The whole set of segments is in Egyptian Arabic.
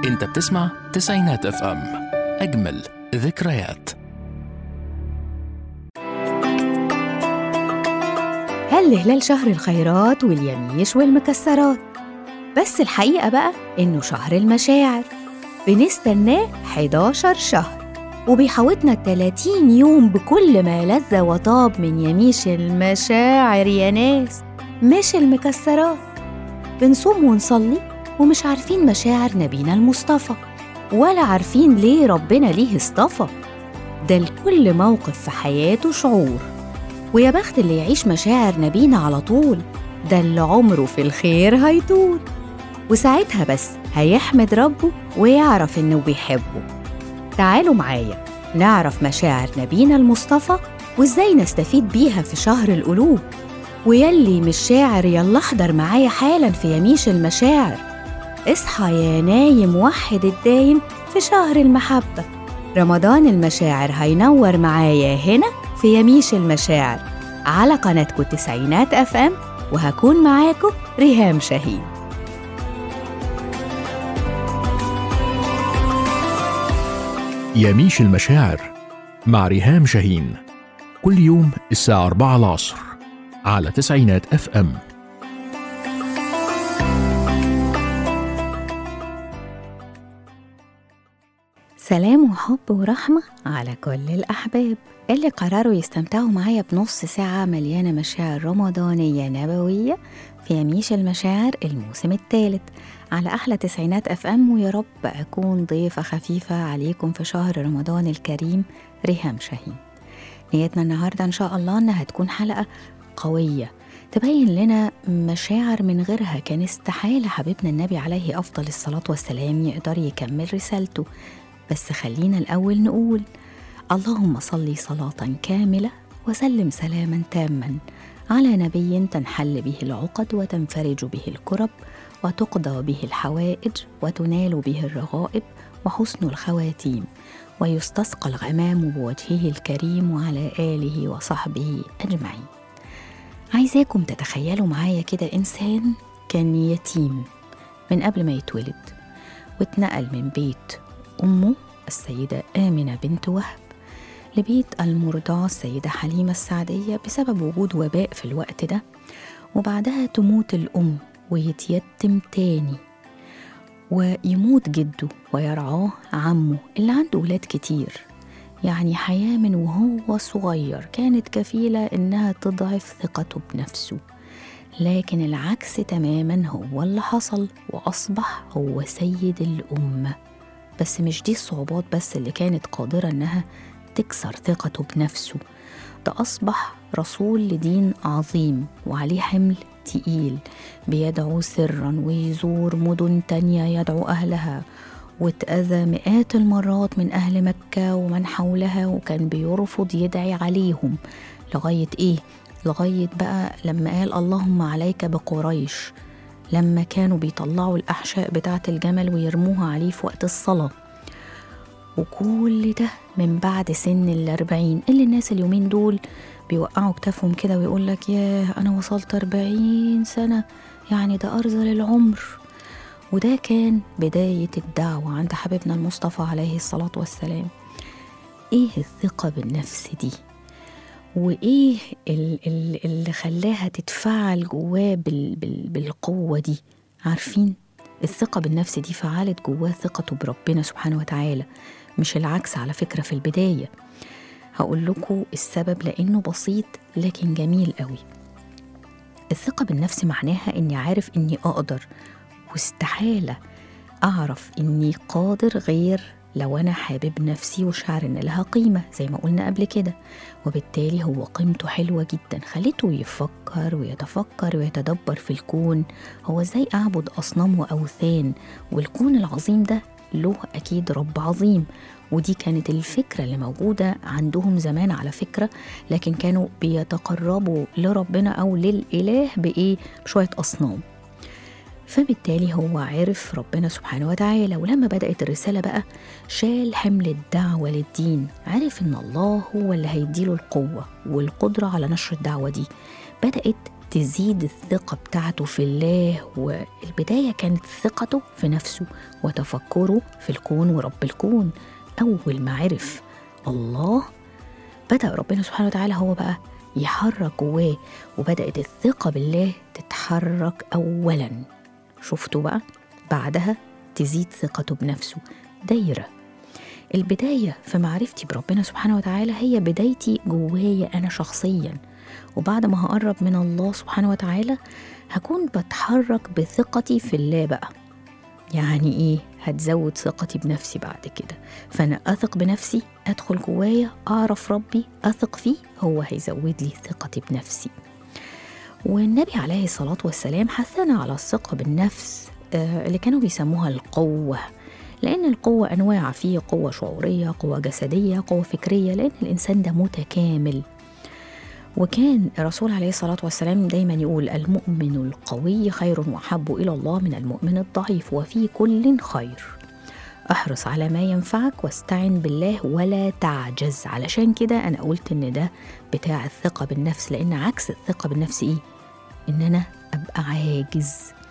انت بتسمع تسعينات اف ام اجمل ذكريات هل هلال شهر الخيرات واليميش والمكسرات بس الحقيقة بقى إنه شهر المشاعر بنستناه 11 شهر وبيحوطنا 30 يوم بكل ما لذ وطاب من يميش المشاعر يا ناس مش المكسرات بنصوم ونصلي ومش عارفين مشاعر نبينا المصطفى ولا عارفين ليه ربنا ليه اصطفى ده لكل موقف في حياته شعور ويا بخت اللي يعيش مشاعر نبينا على طول ده اللي عمره في الخير هيطول وساعتها بس هيحمد ربه ويعرف إنه بيحبه تعالوا معايا نعرف مشاعر نبينا المصطفى وإزاي نستفيد بيها في شهر القلوب ويلي مش شاعر يلا احضر معايا حالا في يميش المشاعر اصحى يا نايم وحد الدايم في شهر المحبة رمضان المشاعر هينور معايا هنا في يميش المشاعر على قناتكم التسعينات اف ام وهكون معاكم ريهام شاهين يميش المشاعر مع ريهام شاهين كل يوم الساعة 4 العصر على تسعينات اف ام سلام وحب ورحمة على كل الأحباب اللي قرروا يستمتعوا معايا بنص ساعة مليانة مشاعر رمضانية نبوية في يميش المشاعر الموسم الثالث على أحلى تسعينات أف أم ويا رب أكون ضيفة خفيفة عليكم في شهر رمضان الكريم ريهام شاهين نيتنا النهاردة إن شاء الله إنها تكون حلقة قوية تبين لنا مشاعر من غيرها كان استحالة حبيبنا النبي عليه أفضل الصلاة والسلام يقدر يكمل رسالته بس خلينا الأول نقول اللهم صل صلاة كاملة وسلم سلاما تاما على نبي تنحل به العقد وتنفرج به الكرب وتقضى به الحوائج وتنال به الرغائب وحسن الخواتيم ويستسقى الغمام بوجهه الكريم وعلى آله وصحبه أجمعين عايزاكم تتخيلوا معايا كده إنسان كان يتيم من قبل ما يتولد واتنقل من بيت أمه السيدة آمنة بنت وهب لبيت المرضعة السيدة حليمة السعدية بسبب وجود وباء في الوقت ده وبعدها تموت الأم ويتيتم تاني ويموت جده ويرعاه عمه اللي عنده ولاد كتير يعني حياة من وهو صغير كانت كفيلة إنها تضعف ثقته بنفسه لكن العكس تماما هو اللي حصل وأصبح هو سيد الأمة بس مش دي الصعوبات بس اللي كانت قادرة إنها تكسر ثقته بنفسه ده أصبح رسول لدين عظيم وعليه حمل تقيل بيدعو سرا ويزور مدن تانية يدعو أهلها واتأذى مئات المرات من أهل مكة ومن حولها وكان بيرفض يدعي عليهم لغاية إيه؟ لغاية بقى لما قال اللهم عليك بقريش لما كانوا بيطلعوا الأحشاء بتاعة الجمل ويرموها عليه في وقت الصلاة وكل ده من بعد سن الأربعين اللي الناس اليومين دول بيوقعوا كتافهم كده ويقول لك ياه أنا وصلت أربعين سنة يعني ده أرذل العمر وده كان بداية الدعوة عند حبيبنا المصطفى عليه الصلاة والسلام إيه الثقة بالنفس دي؟ وإيه ال- ال- اللي خلاها تتفعل جواه بال- بال- بالقوة دي؟ عارفين؟ الثقة بالنفس دي فعلت جواه ثقته بربنا سبحانه وتعالى مش العكس على فكرة في البداية هقول لكم السبب لأنه بسيط لكن جميل قوي الثقة بالنفس معناها إني عارف إني أقدر واستحالة أعرف إني قادر غير لو أنا حابب نفسي وشعر إن لها قيمة زي ما قلنا قبل كده وبالتالي هو قيمته حلوة جدا خليته يفكر ويتفكر ويتدبر في الكون هو إزاي أعبد أصنام وأوثان والكون العظيم ده له أكيد رب عظيم ودي كانت الفكرة اللي موجودة عندهم زمان على فكرة لكن كانوا بيتقربوا لربنا أو للإله بإيه بشوية أصنام فبالتالي هو عرف ربنا سبحانه وتعالى ولما بدأت الرسالة بقى شال حمل الدعوة للدين عرف إن الله هو اللي هيديله القوة والقدرة على نشر الدعوة دي بدأت تزيد الثقة بتاعته في الله والبداية كانت ثقته في نفسه وتفكره في الكون ورب الكون أول ما عرف الله بدأ ربنا سبحانه وتعالى هو بقى يحرك جواه وبدأت الثقة بالله تتحرك أولا شفتوا بقى بعدها تزيد ثقته بنفسه دايرة البداية في معرفتي بربنا سبحانه وتعالى هي بدايتي جوايا أنا شخصيا وبعد ما هقرب من الله سبحانه وتعالى هكون بتحرك بثقتي في الله بقى يعني ايه هتزود ثقتي بنفسي بعد كده فانا اثق بنفسي ادخل جوايا اعرف ربي اثق فيه هو هيزود لي ثقتي بنفسي والنبي عليه الصلاة والسلام حثنا على الثقة بالنفس آه، اللي كانوا بيسموها القوة لأن القوة أنواع فيه قوة شعورية قوة جسدية قوة فكرية لأن الإنسان ده متكامل وكان الرسول عليه الصلاة والسلام دايما يقول المؤمن القوي خير وأحب إلى الله من المؤمن الضعيف وفي كل خير احرص على ما ينفعك واستعن بالله ولا تعجز علشان كده أنا قلت إن ده بتاع الثقة بالنفس لأن عكس الثقة بالنفس إيه؟ إن أنا أبقى عاجز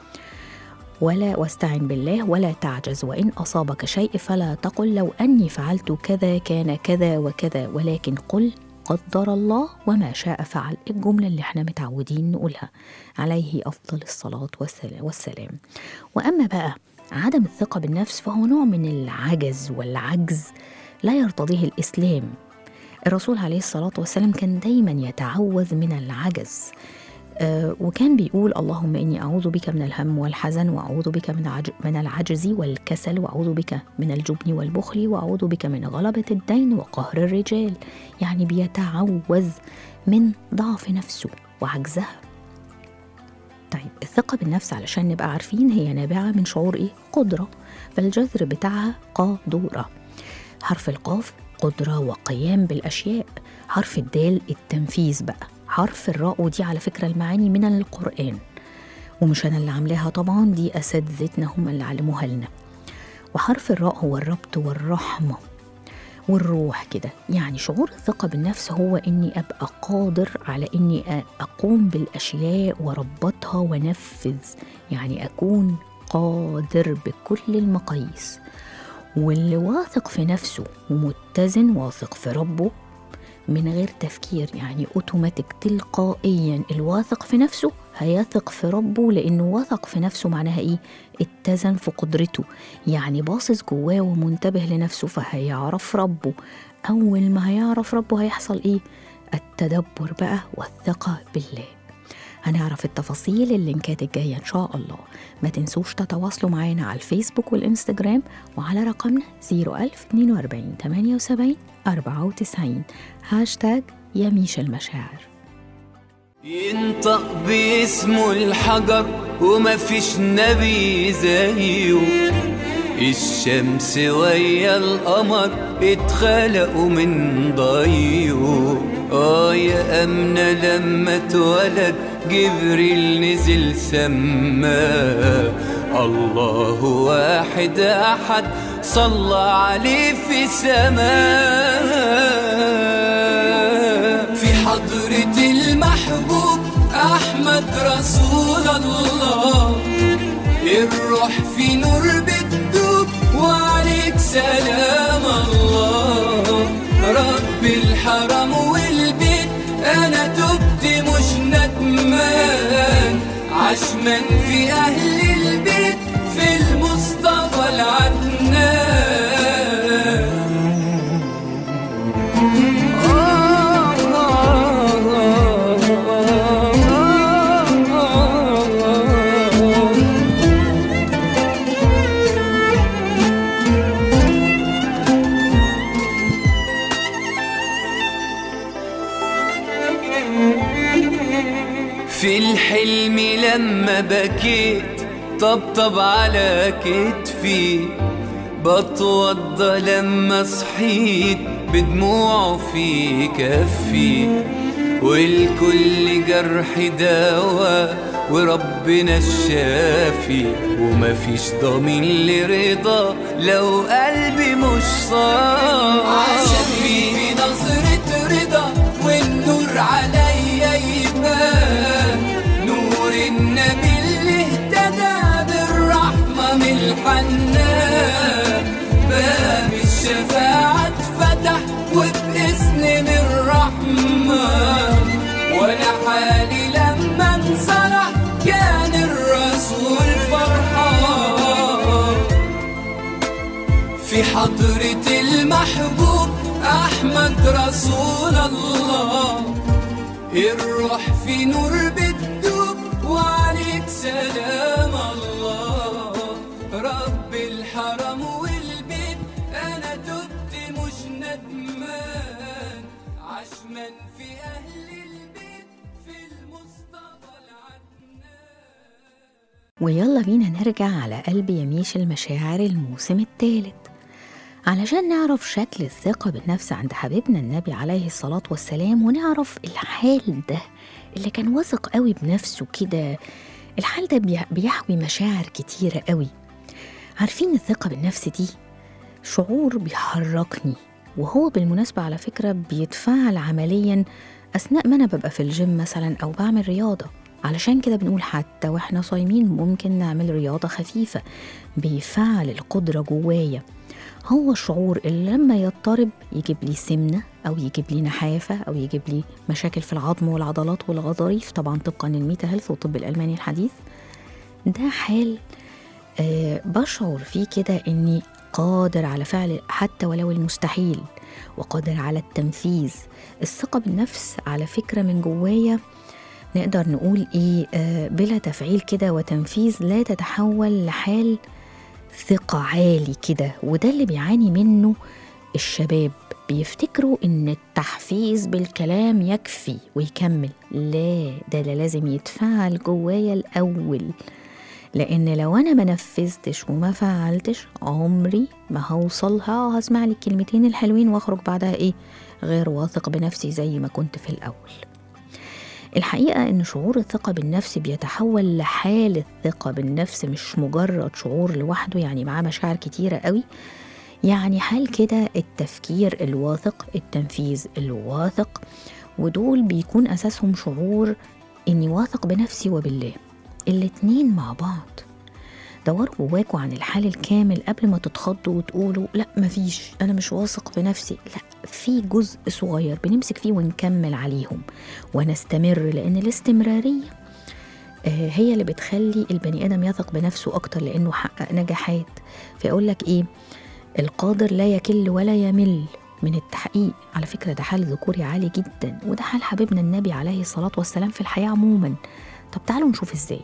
ولا واستعن بالله ولا تعجز وإن أصابك شيء فلا تقل لو أني فعلت كذا كان كذا وكذا ولكن قل قدر الله وما شاء فعل الجملة اللي احنا متعودين نقولها عليه أفضل الصلاة والسلام, والسلام. وأما بقى عدم الثقة بالنفس فهو نوع من العجز والعجز لا يرتضيه الإسلام الرسول عليه الصلاة والسلام كان دايما يتعوذ من العجز آه، وكان بيقول اللهم إني أعوذ بك من الهم والحزن وأعوذ بك من, عج... من العجز والكسل وأعوذ بك من الجبن والبخل وأعوذ بك من غلبة الدين وقهر الرجال يعني بيتعوذ من ضعف نفسه وعجزها طيب الثقة بالنفس علشان نبقى عارفين هي نابعة من شعور إيه؟ قدرة فالجذر بتاعها قادورة حرف القاف قدرة وقيام بالأشياء حرف الدال التنفيذ بقى حرف الراء ودي على فكرة المعاني من القرآن ومش أنا اللي عاملاها طبعا دي أساتذتنا هم اللي علموها لنا وحرف الراء هو الربط والرحمة والروح كده يعني شعور الثقة بالنفس هو إني أبقى قادر على إني أ- أقوم بالأشياء وأربطها وأنفذ يعني أكون قادر بكل المقاييس واللي واثق في نفسه ومتزن واثق في ربه من غير تفكير يعني اوتوماتيك تلقائيا الواثق في نفسه هيثق في ربه لانه واثق في نفسه معناها ايه اتزن في قدرته يعني باصص جواه ومنتبه لنفسه فهيعرف ربه اول ما هيعرف ربه هيحصل ايه التدبر بقى والثقه بالله هنعرف التفاصيل اللينكات الجاية إن شاء الله ما تنسوش تتواصلوا معانا على الفيسبوك والإنستجرام وعلى رقمنا 01042 78 94 هاشتاج يميش المشاعر ينطق باسمه الحجر وما فيش نبي زيه الشمس ويا القمر اتخلقوا من ضيه اه يا أمنة لما اتولد جبريل نزل سما الله واحد أحد صلى عليه في سماء في حضرة المحبوب أحمد رسول الله الروح في نور بتدوب وعليك سلام الله رب الحرم والبيت أنا تبت مش ندمان عشمان في أهل البيت في المصطفى العدنان في الحلم لما بكيت طبطب على كتفي بتوضى لما صحيت بدموعه في كفي والكل جرح دواء وربنا الشافي ومفيش ضمين لرضا لو قلبي مش صافي عشان في نظرة رضا والنور عليا يبان في حضرة المحبوب أحمد رسول الله الروح في نور بتدوب وعليك سلام الله رب الحرم والبيت أنا تبت مش ندمان عشمان في أهل البيت في المصطفى العدنان ويلا بينا نرجع على قلب يميش المشاعر الموسم الثالث علشان نعرف شكل الثقة بالنفس عند حبيبنا النبي عليه الصلاة والسلام ونعرف الحال ده اللي كان واثق قوي بنفسه كده الحال ده بيح- بيحوي مشاعر كتيرة قوي عارفين الثقة بالنفس دي شعور بيحركني وهو بالمناسبة على فكرة بيتفاعل عمليا أثناء ما أنا ببقى في الجيم مثلا أو بعمل رياضة علشان كده بنقول حتى واحنا صايمين ممكن نعمل رياضة خفيفة بيفعل القدرة جوايا هو الشعور اللي لما يضطرب يجيب لي سمنة أو يجيب لي نحافة أو يجيب لي مشاكل في العظم والعضلات والغضاريف طبعا طبقا للميتا هيلث والطب الألماني الحديث ده حال آه بشعر فيه كده إني قادر على فعل حتى ولو المستحيل وقادر على التنفيذ الثقة بالنفس على فكرة من جوايا نقدر نقول إيه آه بلا تفعيل كده وتنفيذ لا تتحول لحال ثقة عالي كده وده اللي بيعاني منه الشباب بيفتكروا ان التحفيز بالكلام يكفي ويكمل لا ده, ده لازم يتفعل جوايا الاول لان لو انا ما نفذتش وما فعلتش عمري ما هوصلها هسمع لي الكلمتين الحلوين واخرج بعدها ايه غير واثق بنفسي زي ما كنت في الاول الحقيقة إن شعور الثقة بالنفس بيتحول لحالة ثقة بالنفس مش مجرد شعور لوحده يعني معاه مشاعر كتيرة قوي يعني حال كده التفكير الواثق التنفيذ الواثق ودول بيكون أساسهم شعور إني واثق بنفسي وبالله الاتنين مع بعض دوروا جواكوا عن الحال الكامل قبل ما تتخضوا وتقولوا لا مفيش انا مش واثق في نفسي لا في جزء صغير بنمسك فيه ونكمل عليهم ونستمر لان الاستمراريه آه، هي اللي بتخلي البني ادم يثق بنفسه اكتر لانه حقق نجاحات فيقول لك ايه القادر لا يكل ولا يمل من التحقيق على فكرة ده حال ذكوري عالي جدا وده حال حبيبنا النبي عليه الصلاة والسلام في الحياة عموما طب تعالوا نشوف ازاي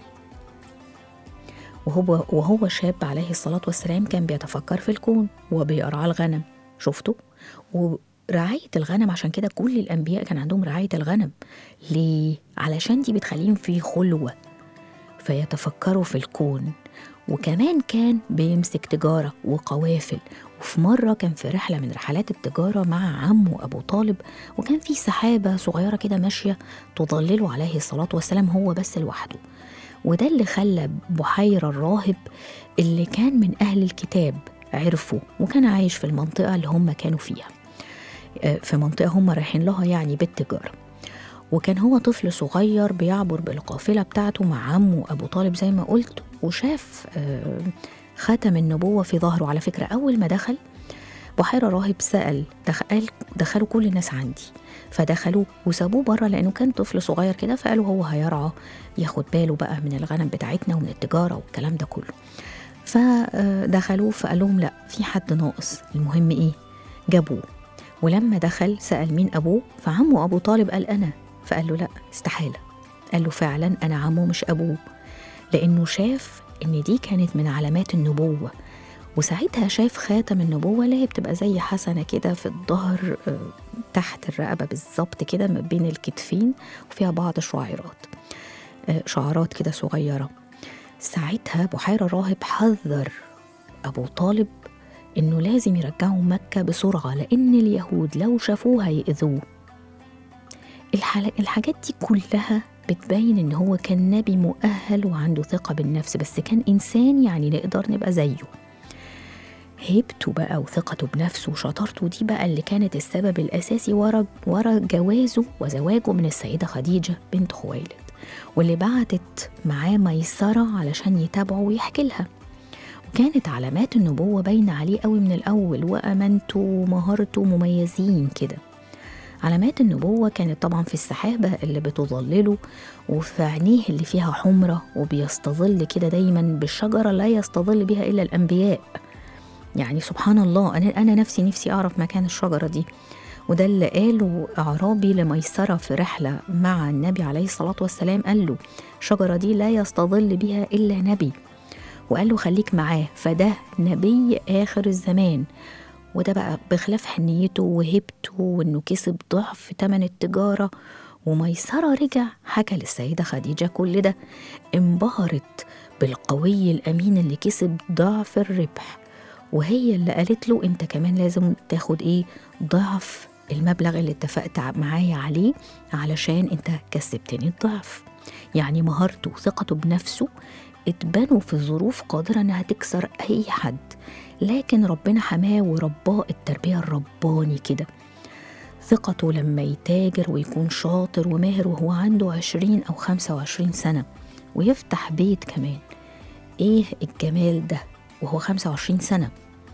وهو وهو شاب عليه الصلاة والسلام كان بيتفكر في الكون وبيرعى الغنم شفتوا ورعاية الغنم عشان كده كل الأنبياء كان عندهم رعاية الغنم ليه؟ علشان دي بتخليهم في خلوة فيتفكروا في الكون وكمان كان بيمسك تجارة وقوافل وفي مرة كان في رحلة من رحلات التجارة مع عمه أبو طالب وكان في سحابة صغيرة كده ماشية تظلله عليه الصلاة والسلام هو بس لوحده وده اللي خلى بحيرة الراهب اللي كان من أهل الكتاب عرفه وكان عايش في المنطقة اللي هم كانوا فيها آه، في منطقة هم رايحين لها يعني بالتجارة وكان هو طفل صغير بيعبر بالقافلة بتاعته مع عمه أبو طالب زي ما قلت وشاف آه، ختم النبوة في ظهره على فكرة أول ما دخل بحيرة راهب سأل دخل دخلوا كل الناس عندي فدخلوا وسابوه بره لأنه كان طفل صغير كده فقالوا هو هيرعى ياخد باله بقى من الغنم بتاعتنا ومن التجارة والكلام ده كله فدخلوه فقال لهم لا في حد ناقص المهم ايه جابوه ولما دخل سأل مين أبوه فعمه أبو طالب قال أنا فقال له لا استحالة قال له فعلا أنا عمه مش أبوه لأنه شاف إن دي كانت من علامات النبوة وساعتها شاف خاتم النبوة اللي هي بتبقى زي حسنة كده في الظهر آه، تحت الرقبة بالظبط كده ما بين الكتفين وفيها بعض الشعيرات آه، شعرات كده صغيرة ساعتها بحيرة راهب حذر أبو طالب إنه لازم يرجعوا مكة بسرعة لأن اليهود لو شافوه هيأذوه الحل- الحاجات دي كلها بتبين إن هو كان نبي مؤهل وعنده ثقة بالنفس بس كان إنسان يعني نقدر نبقى زيه هيبته بقى وثقته بنفسه وشطارته دي بقى اللي كانت السبب الأساسي ورا ورا جوازه وزواجه من السيدة خديجة بنت خويلد واللي بعتت معاه ميسرة علشان يتابعه ويحكي لها وكانت علامات النبوة باينة عليه قوي من الأول وأمانته ومهارته مميزين كده علامات النبوة كانت طبعا في السحابة اللي بتظلله وفي عينيه اللي فيها حمرة وبيستظل كده دايما بالشجرة لا يستظل بها إلا الأنبياء يعني سبحان الله أنا, أنا نفسي نفسي أعرف مكان الشجرة دي وده اللي قاله أعرابي لميسرة في رحلة مع النبي عليه الصلاة والسلام قال له الشجرة دي لا يستظل بها إلا نبي وقال له خليك معاه فده نبي آخر الزمان وده بقى بخلاف حنيته وهبته وإنه كسب ضعف تمن التجارة وميسرة رجع حكى للسيدة خديجة كل ده انبهرت بالقوي الأمين اللي كسب ضعف الربح وهي اللي قالت له انت كمان لازم تاخد ايه ضعف المبلغ اللي اتفقت معايا عليه علشان انت كسبتني الضعف يعني مهارته وثقته بنفسه اتبنوا في ظروف قادرة انها تكسر اي حد لكن ربنا حماه ورباه التربية الرباني كده ثقته لما يتاجر ويكون شاطر وماهر وهو عنده عشرين أو خمسة وعشرين سنة ويفتح بيت كمان إيه الجمال ده وهو خمسة وعشرين سنة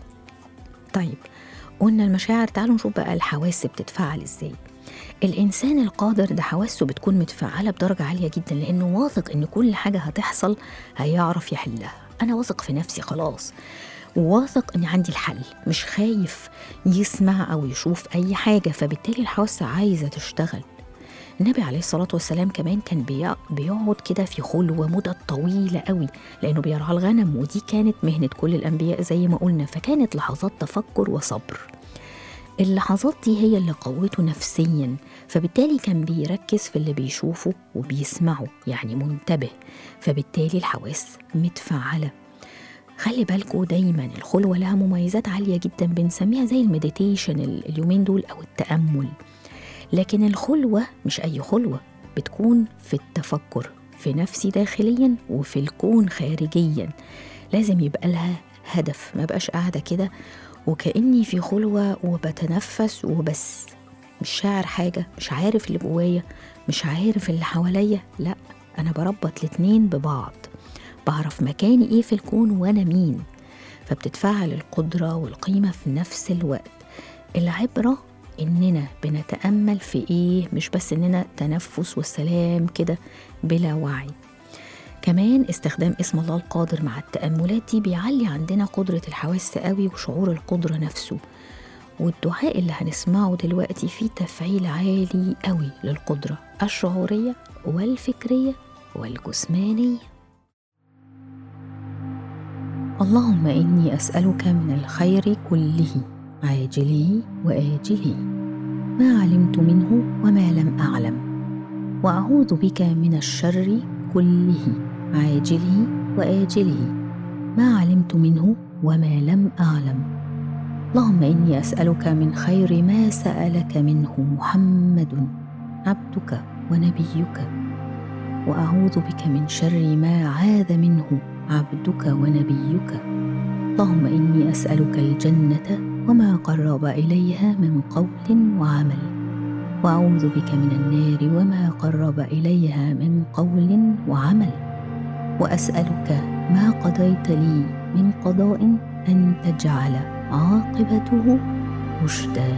طيب قلنا المشاعر تعالوا نشوف بقى الحواس بتتفاعل ازاي الإنسان القادر ده حواسه بتكون متفعلة بدرجة عالية جدا لأنه واثق إن كل حاجة هتحصل هيعرف يحلها أنا واثق في نفسي خلاص وواثق إن عندي الحل مش خايف يسمع أو يشوف أي حاجة فبالتالي الحواس عايزة تشتغل النبي عليه الصلاة والسلام كمان كان بيع- بيقعد كده في خلوة مدة طويلة قوي لأنه بيرعى الغنم ودي كانت مهنة كل الأنبياء زي ما قلنا فكانت لحظات تفكر وصبر اللحظات دي هي اللي قوته نفسيا فبالتالي كان بيركز في اللي بيشوفه وبيسمعه يعني منتبه فبالتالي الحواس متفعلة خلي بالكوا دايما الخلوة لها مميزات عالية جدا بنسميها زي المديتيشن ال- اليومين دول أو التأمل لكن الخلوة مش أي خلوة بتكون في التفكر في نفسي داخليا وفي الكون خارجيا لازم يبقى لها هدف ما بقاش قاعدة كده وكأني في خلوة وبتنفس وبس مش شاعر حاجة مش عارف اللي جوايا مش عارف اللي حواليا لا أنا بربط الاتنين ببعض بعرف مكاني إيه في الكون وأنا مين فبتتفاعل القدرة والقيمة في نفس الوقت العبرة إننا بنتأمل في إيه مش بس إننا تنفس والسلام كده بلا وعي كمان استخدام اسم الله القادر مع التأملات دي بيعلي عندنا قدرة الحواس قوي وشعور القدرة نفسه والدعاء اللي هنسمعه دلوقتي فيه تفعيل عالي قوي للقدرة الشعورية والفكرية والجسمانية اللهم إني أسألك من الخير كله عاجله وآجله ما علمت منه وما لم أعلم وأعوذ بك من الشر كله عاجله وآجله ما علمت منه وما لم أعلم اللهم إني أسألك من خير ما سألك منه محمد عبدك ونبيك وأعوذ بك من شر ما عاذ منه عبدك ونبيك اللهم إني أسألك الجنة وما قرب إليها من قول وعمل وأعوذ بك من النار وما قرب إليها من قول وعمل وأسألك ما قضيت لي من قضاء أن تجعل عاقبته رشدا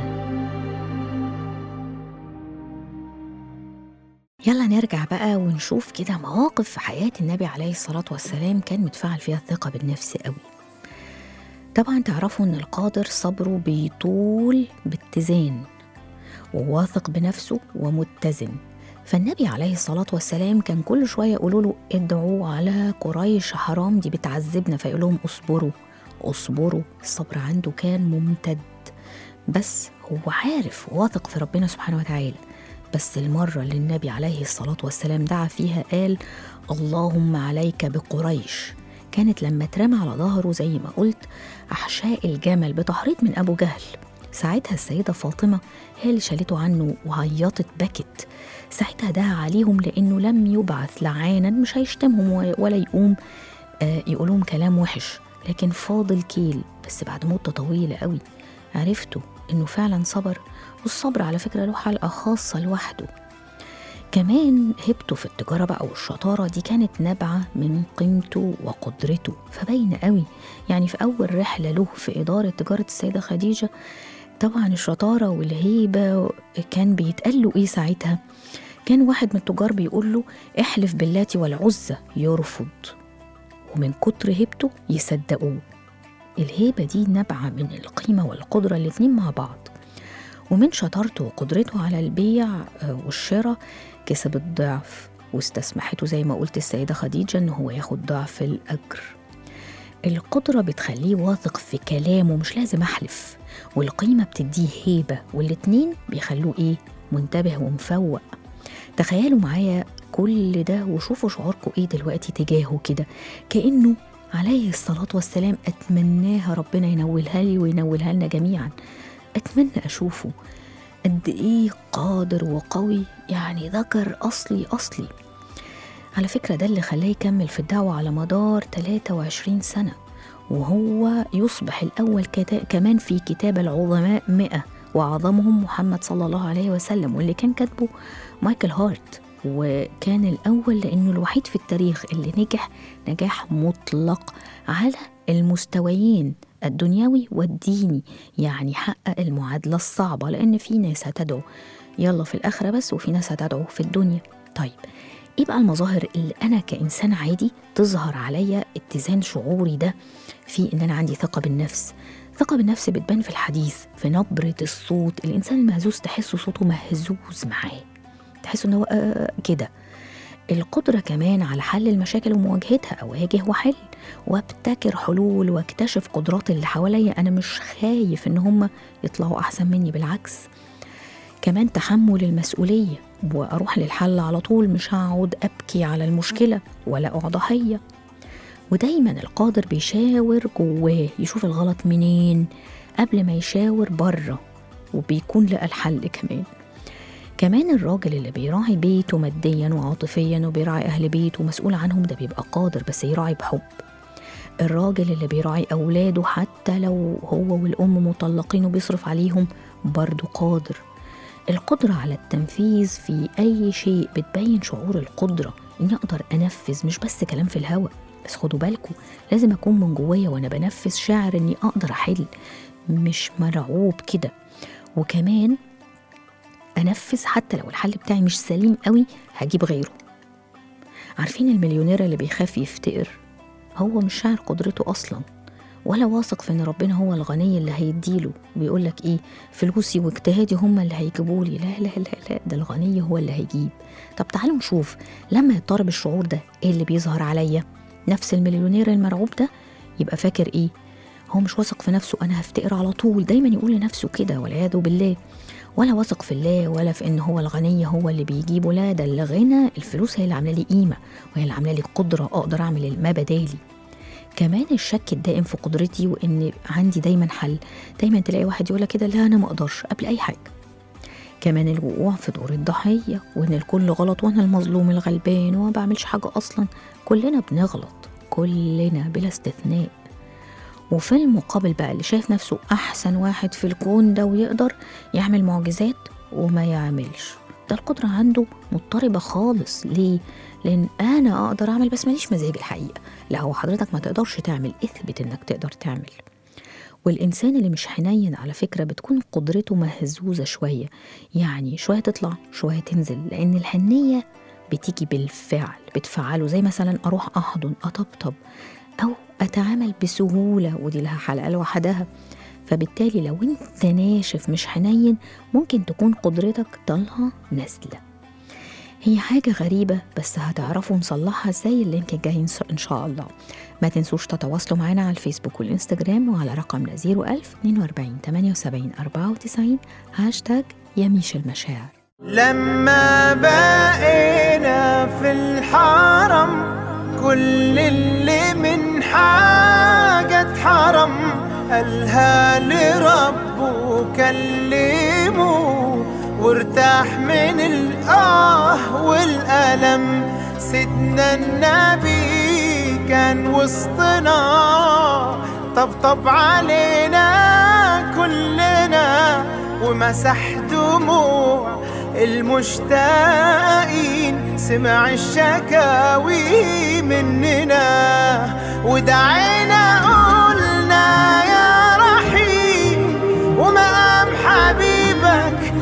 يلا نرجع بقى ونشوف كده مواقف في حياة النبي عليه الصلاة والسلام كان متفاعل فيها الثقة بالنفس قوي طبعا تعرفوا ان القادر صبره بيطول باتزان وواثق بنفسه ومتزن فالنبي عليه الصلاة والسلام كان كل شوية يقولوا له ادعوا على قريش حرام دي بتعذبنا فيقول لهم اصبروا اصبروا الصبر عنده كان ممتد بس هو عارف واثق في ربنا سبحانه وتعالى بس المرة اللي النبي عليه الصلاة والسلام دعا فيها قال اللهم عليك بقريش كانت لما اترمى على ظهره زي ما قلت أحشاء الجمل بتحريض من أبو جهل ساعتها السيدة فاطمة هي اللي شالته عنه وعيطت بكت ساعتها دعا عليهم لأنه لم يبعث لعانا مش هيشتمهم ولا يقوم آه يقولهم كلام وحش لكن فاضل كيل بس بعد مدة طويلة قوي عرفتوا إنه فعلا صبر والصبر على فكرة له حلقة خاصة لوحده كمان هبته في التجارة بقى والشطارة دي كانت نابعة من قيمته وقدرته فباين قوي يعني في أول رحلة له في إدارة تجارة السيدة خديجة طبعا الشطارة والهيبة كان بيتقال له إيه ساعتها كان واحد من التجار بيقول له احلف باللات والعزة يرفض ومن كتر هيبته يصدقوه الهيبة دي نابعة من القيمة والقدرة الاتنين مع بعض ومن شطارته وقدرته على البيع آه، والشراء كسب الضعف واستسمحته زي ما قلت السيدة خديجة إن هو ياخد ضعف الأجر القدرة بتخليه واثق في كلامه مش لازم أحلف والقيمة بتديه هيبة والاتنين بيخلوه إيه منتبه ومفوق تخيلوا معايا كل ده وشوفوا شعوركم إيه دلوقتي تجاهه كده كأنه عليه الصلاة والسلام أتمناها ربنا ينولها لي وينولها لنا جميعا أتمنى أشوفه قد إيه قادر وقوي يعني ذكر أصلي أصلي على فكرة ده اللي خلاه يكمل في الدعوة على مدار 23 سنة وهو يصبح الأول كتا كمان في كتاب العظماء مئة وأعظمهم محمد صلى الله عليه وسلم واللي كان كاتبه مايكل هارت وكان الأول لأنه الوحيد في التاريخ اللي نجح نجاح مطلق على المستويين الدنيوي والديني يعني حقق المعادلة الصعبة لأن في ناس هتدعو يلا في الآخرة بس وفي ناس هتدعو في الدنيا طيب ايه بقى المظاهر اللي انا كانسان عادي تظهر عليا اتزان شعوري ده في ان انا عندي ثقه بالنفس ثقه بالنفس بتبان في الحديث في نبره الصوت الانسان المهزوز تحسه صوته مهزوز معاه تحسه ان هو آه كده القدرة كمان على حل المشاكل ومواجهتها أواجه وحل وابتكر حلول واكتشف قدرات اللي حواليا أنا مش خايف إن هم يطلعوا أحسن مني بالعكس كمان تحمل المسؤولية وأروح للحل على طول مش هقعد أبكي على المشكلة ولا أقع ضحية ودايما القادر بيشاور جواه يشوف الغلط منين قبل ما يشاور بره وبيكون لقى الحل كمان كمان الراجل اللي بيراعي بيته ماديا وعاطفيا وبيراعي أهل بيته ومسؤول عنهم ده بيبقى قادر بس يراعي بحب الراجل اللي بيراعي أولاده حتى لو هو والأم مطلقين وبيصرف عليهم برضه قادر القدرة على التنفيذ في أي شيء بتبين شعور القدرة إني أقدر أنفذ مش بس كلام في الهوا بس خدوا بالكم لازم أكون من جوايا وأنا بنفذ شاعر إني أقدر أحل مش مرعوب كده وكمان أنفذ حتى لو الحل بتاعي مش سليم قوي هجيب غيره عارفين المليونير اللي بيخاف يفتقر هو مش شاعر قدرته أصلا ولا واثق في ان ربنا هو الغني اللي هيديله بيقول لك ايه فلوسي واجتهادي هم اللي هيجيبوا لي لا لا لا لا ده الغني هو اللي هيجيب طب تعالوا نشوف لما يضطرب الشعور ده ايه اللي بيظهر عليا نفس المليونير المرعوب ده يبقى فاكر ايه هو مش واثق في نفسه انا هفتقر على طول دايما يقول لنفسه كده والعياذ بالله ولا واثق في الله ولا في ان هو الغني هو اللي بيجيبه لا ده الغنى الفلوس هي اللي عامله لي قيمه وهي اللي عامله لي قدره اقدر اعمل ما بدالي كمان الشك الدائم في قدرتي وان عندي دايما حل دايما تلاقي واحد يقول كده لا انا ما اقدرش قبل اي حاجه كمان الوقوع في دور الضحيه وان الكل غلط وانا المظلوم الغلبان وما بعملش حاجه اصلا كلنا بنغلط كلنا بلا استثناء وفي المقابل بقى اللي شايف نفسه احسن واحد في الكون ده ويقدر يعمل معجزات وما يعملش ده القدرة عنده مضطربة خالص ليه؟ لأن أنا أقدر أعمل بس ماليش مزاج الحقيقة لا هو حضرتك ما تقدرش تعمل اثبت إنك تقدر تعمل والإنسان اللي مش حنين على فكرة بتكون قدرته مهزوزة شوية يعني شوية تطلع شوية تنزل لأن الحنية بتيجي بالفعل بتفعله زي مثلا أروح أحضن أطبطب أو أتعامل بسهولة ودي لها حلقة لوحدها فبالتالي لو انت ناشف مش حنين ممكن تكون قدرتك طالعة نازلة هي حاجة غريبة بس هتعرفوا نصلحها ازاي اللينك الجاي ان شاء الله ما تنسوش تتواصلوا معنا على الفيسبوك والانستجرام وعلى رقمنا 01000 42 78 94 هاشتاج يميش المشاعر لما بقينا في الحرم كل اللي من حاجة اتحرم قالها لربه كلمه وارتاح من الآه والألم سيدنا النبي كان وسطنا طبطب علينا كلنا ومسح دموع المشتاقين سمع الشكاوي مننا ودعينا قلنا يا رحيم ومقام حبيبك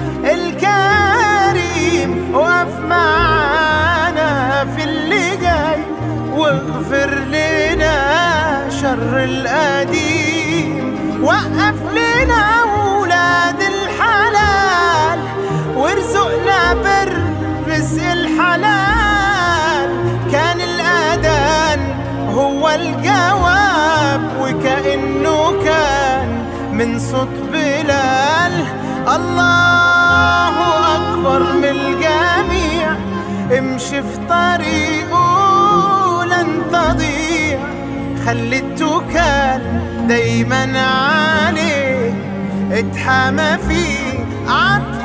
الكريم وقف معانا في اللي جاي واغفر لنا الشر القديم وقف لنا ولاد الحلال وارزقنا بر رزق الحلال كان الأذان هو الجواب وكأنه كان من صوت بلال الله أكبر من الجميع امشي في طريقه لن تضيع خلي التوكل دايما عليه اتحمى فيه عطف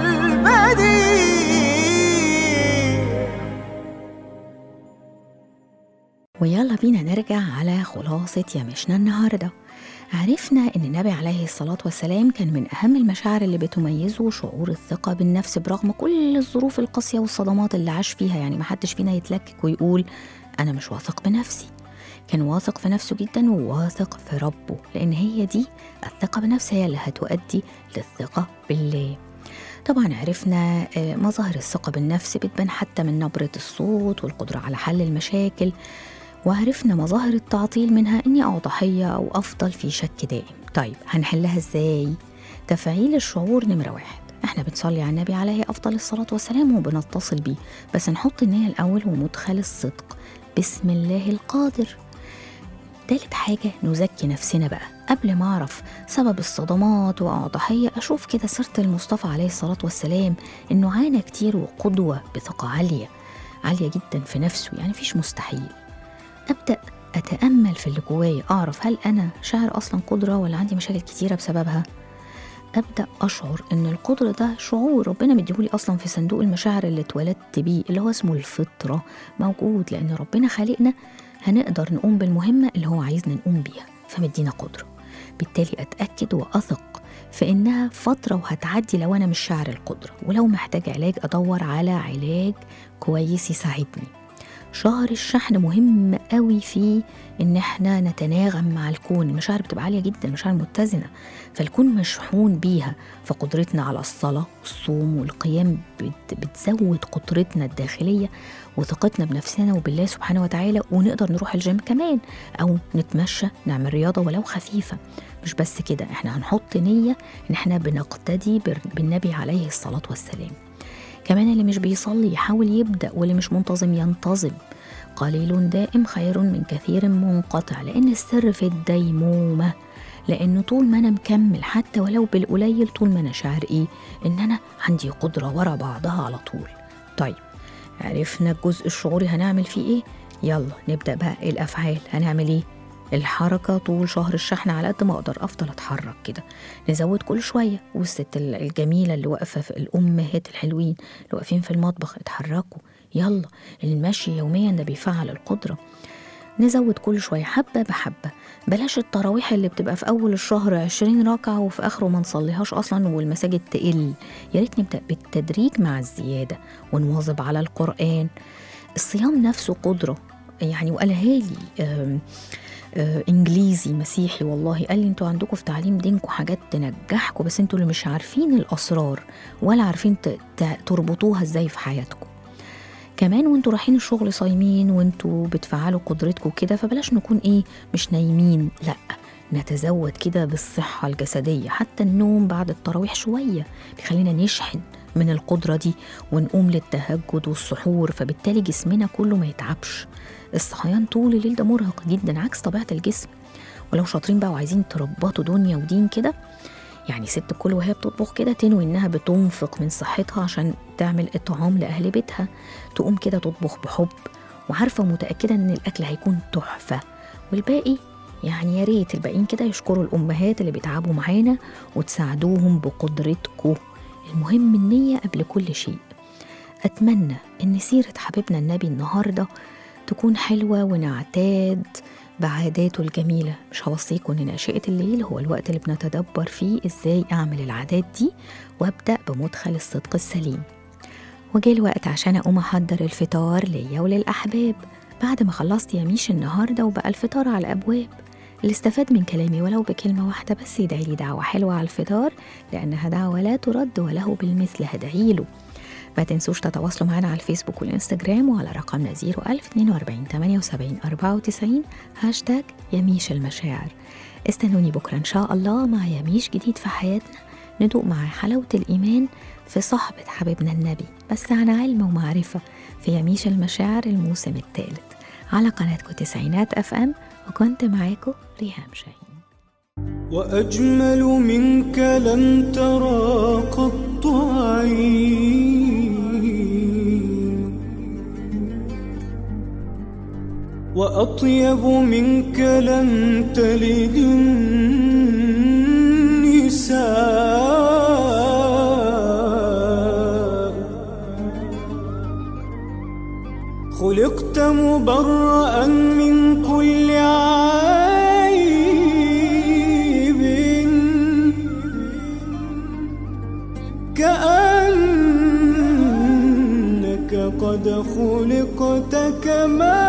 البديع ويلا بينا نرجع على خلاصة يمشنا النهاردة عرفنا أن النبي عليه الصلاة والسلام كان من أهم المشاعر اللي بتميزه شعور الثقة بالنفس برغم كل الظروف القاسية والصدمات اللي عاش فيها يعني محدش فينا يتلكك ويقول أنا مش واثق بنفسي كان واثق في نفسه جدا وواثق في ربه لأن هي دي الثقة بنفس هي اللي هتؤدي للثقة بالله طبعا عرفنا آه، مظاهر الثقة بالنفس بتبان حتى من نبرة الصوت والقدرة على حل المشاكل وعرفنا مظاهر التعطيل منها إني أو ضحية أو أفضل في شك دائم طيب هنحلها إزاي؟ تفعيل الشعور نمرة واحد احنا بنصلي على النبي عليه أفضل الصلاة والسلام وبنتصل بيه بس نحط النية الأول ومدخل الصدق بسم الله القادر تالت حاجة نزكي نفسنا بقى قبل ما أعرف سبب الصدمات وأقع ضحية أشوف كده سيرة المصطفى عليه الصلاة والسلام إنه عانى كتير وقدوة بثقة عالية عالية جدا في نفسه يعني مفيش مستحيل أبدأ أتأمل في اللي جوايا أعرف هل أنا شاعر أصلا قدرة ولا عندي مشاكل كتيرة بسببها أبدأ أشعر إن القدرة ده شعور ربنا مديهولي أصلا في صندوق المشاعر اللي اتولدت بيه اللي هو اسمه الفطرة موجود لأن ربنا خالقنا هنقدر نقوم بالمهمة اللي هو عايزنا نقوم بيها فمدينا قدرة بالتالي أتأكد وأثق في إنها فترة وهتعدي لو أنا مش شاعر القدرة ولو محتاج علاج أدور على علاج كويس يساعدني شهر الشحن مهم قوي في ان احنا نتناغم مع الكون المشاعر بتبقى عاليه جدا مشاعر متزنه فالكون مشحون بيها فقدرتنا على الصلاه والصوم والقيام بت- بتزود قدرتنا الداخليه وثقتنا بنفسنا وبالله سبحانه وتعالى ونقدر نروح الجيم كمان او نتمشى نعمل رياضه ولو خفيفه مش بس كده احنا هنحط نيه ان احنا بنقتدي بر- بالنبي عليه الصلاه والسلام كمان اللي مش بيصلي يحاول يبدأ واللي مش منتظم ينتظم قليل دائم خير من كثير منقطع لأن السر في الديمومة لأنه طول ما أنا مكمل حتى ولو بالقليل طول ما أنا شاعر إيه إن أنا عندي قدرة ورا بعضها على طول طيب عرفنا الجزء الشعوري هنعمل فيه إيه يلا نبدأ بقى الأفعال هنعمل إيه الحركة طول شهر الشحن على قد ما أقدر أفضل أتحرك كده نزود كل شوية والست ال- الجميلة اللي واقفة في الأمهات الحلوين اللي واقفين في المطبخ اتحركوا يلا المشي يوميا ده بيفعل القدرة نزود كل شوية حبة بحبة بلاش التراويح اللي بتبقى في أول الشهر عشرين ركعة وفي آخره ما نصليهاش أصلا والمساجد تقل يا ريت نبدأ بالتدريج مع الزيادة ونواظب على القرآن الصيام نفسه قدرة يعني وقالها لي آم، آه، انجليزي مسيحي والله قال لي انتوا عندكم في تعليم دينكم حاجات تنجحكم بس انتوا اللي مش عارفين الاسرار ولا عارفين ت- ت- تربطوها ازاي في حياتكم كمان وانتوا رايحين الشغل صايمين وانتوا بتفعلوا قدرتكم كده فبلاش نكون ايه مش نايمين لا نتزود كده بالصحة الجسدية حتى النوم بعد التراويح شوية بيخلينا نشحن من القدرة دي ونقوم للتهجد والسحور فبالتالي جسمنا كله ما يتعبش الصحيان طول الليل ده مرهق جدا عكس طبيعة الجسم ولو شاطرين بقى وعايزين تربطوا دنيا ودين كده يعني ست الكل وهي بتطبخ كده تنوي انها بتنفق من صحتها عشان تعمل اطعام لاهل بيتها تقوم كده تطبخ بحب وعارفه ومتاكده ان الاكل هيكون تحفه والباقي يعني يا ريت الباقيين كده يشكروا الامهات اللي بيتعبوا معانا وتساعدوهم بقدرتكم المهم النيه قبل كل شيء اتمنى ان سيره حبيبنا النبي النهارده تكون حلوه ونعتاد بعاداته الجميلة مش هوصيكم إن ناشئة الليل هو الوقت اللي بنتدبر فيه إزاي أعمل العادات دي وأبدأ بمدخل الصدق السليم وجه الوقت عشان أقوم أحضر الفطار ليا وللأحباب بعد ما خلصت يميش النهاردة وبقى الفطار على الأبواب اللي استفاد من كلامي ولو بكلمة واحدة بس يدعي لي دعوة حلوة على الفطار لأنها دعوة لا ترد وله بالمثل هدعيله ما تنسوش تتواصلوا معنا على الفيسبوك والإنستجرام وعلى رقمنا 01042 78 94 هاشتاج يميش المشاعر استنوني بكرة إن شاء الله مع يميش جديد في حياتنا ندوق مع حلاوة الإيمان في صحبة حبيبنا النبي بس عن علم ومعرفة في يميش المشاعر الموسم الثالث على قناتكم تسعينات أف أم وكنت معاكم ريهام شاهين وأجمل منك لم ترى قط عين وأطيب منك لم تلد النساء خلقت مبرأ من كل عيب كأنك قد خلقت كما